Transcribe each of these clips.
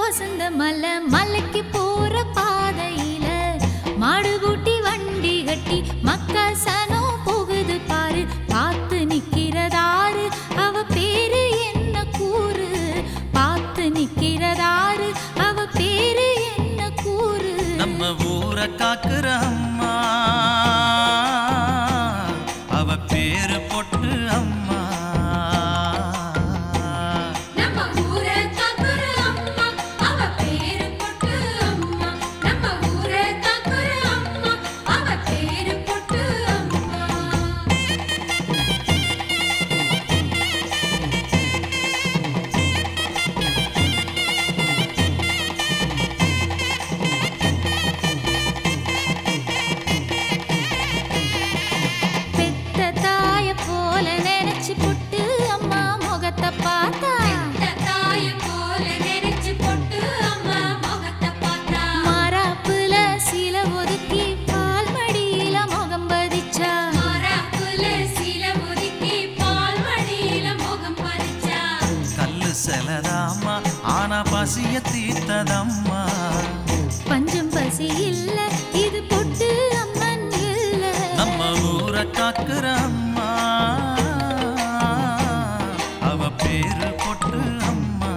வசந்த மலை மலைக்கு போற பாதையில மாடு பூட்டி வண்டி கட்டி மக்கா சனம் போகுது பாரு பார்த்து நிக்கிறதாரு அவ பேரு என்ன கூறு பார்த்து நிக்கிறதாரு அவ பேரு என்ன கூறு நம்ம ஊரை காக்குற அம்மா அவ பேரு பொட்டு அம்மா நம்ம ஊரை காக்குற அம்மா அவ பேரு பொட்டு அம்மா நம்ம ஊரை காக்குற அம்மா அவ பேரு பொட்டு அம்மா பெத்த தாய போல நினைச்சு புட்டு அம்மா முகத்தை பார்த்தா இந்த தாய போல நினைச்சு பொட்டு அம்மா முகத்தை பார்த்தா மாறாப்புல சில ஒதுக்கி பால் மடியில முகம் பதிச்சா மாறாப்புல சில ஒதுக்கி பால் மடியில முகம் பறிச்சா கல்லு செலதாம்மா ஆனா பசிய தீர்த்ததம்மா பஞ்சம் பசி இல்ல இது பொட்டு அம்மன் இல்ல நம்ம ஊரை காக்குற அம்மா அவ பேரு பொட்டு அம்மா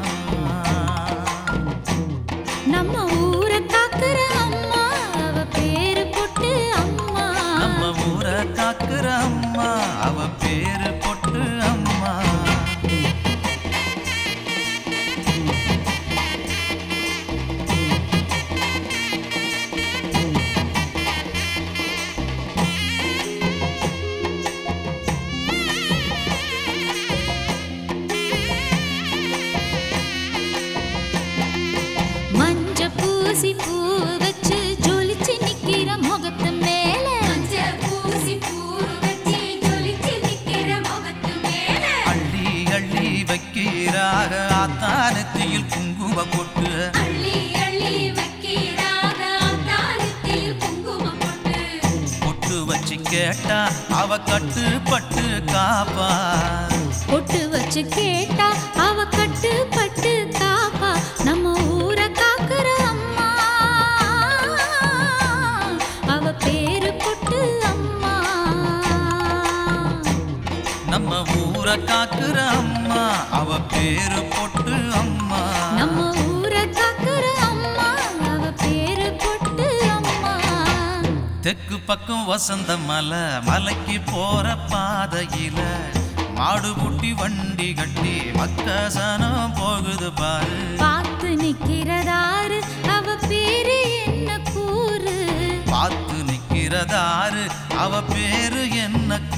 நம்ம ஊரை காக்குற அம்மா அவ பேரு பொட்டு அம்மா நம்ம ஊரை காக்குற அம்மா அவ பேரு பொட்டு அம்மா மஞ்ச பூசி பூ வச்சு ஜொலிச்சு நிக்கிற முகத்து மேல மஞ்ச பூசி பூ வச்சு ஜொலிச்சு நிக்கிற முகத்து மேல அள்ளி அள்ளி வைக்கிறாக ஆத்தானத்தியில் குங்கும கொட்டு அள்ளி அள்ளி வைக்கிறாக அத்தாரத்தில் குங்குமம் போட்டு பொட்டு வச்சு கேட்டா அவ கட்டுப்பட்டு காப்பா பொட்டு வச்சு கேட்டா அவ கட்டு பட்டு காப்பா நம்ம ஊரை காக்குற அம்மா அவ பேரு பொட்டு அம்மா நம்ம ஊரை காக்குற அம்மா அவ பேரு பொட்டு அம்மா நம்ம ஊரை காக்குற அம்மா அவ பேரு பொட்டு அம்மா தெற்கு பக்கம் வசந்த மலை மலைக்கு போற பாதையில மாடு பூட்டி வண்டி கட்டி மக்கசனம் போகுது பாரு பார்த்து நிக்கிறதாரு அவ பேரு என்ன கூறு பார்த்து நிக்கிறதாரு அவ பேரு என்ன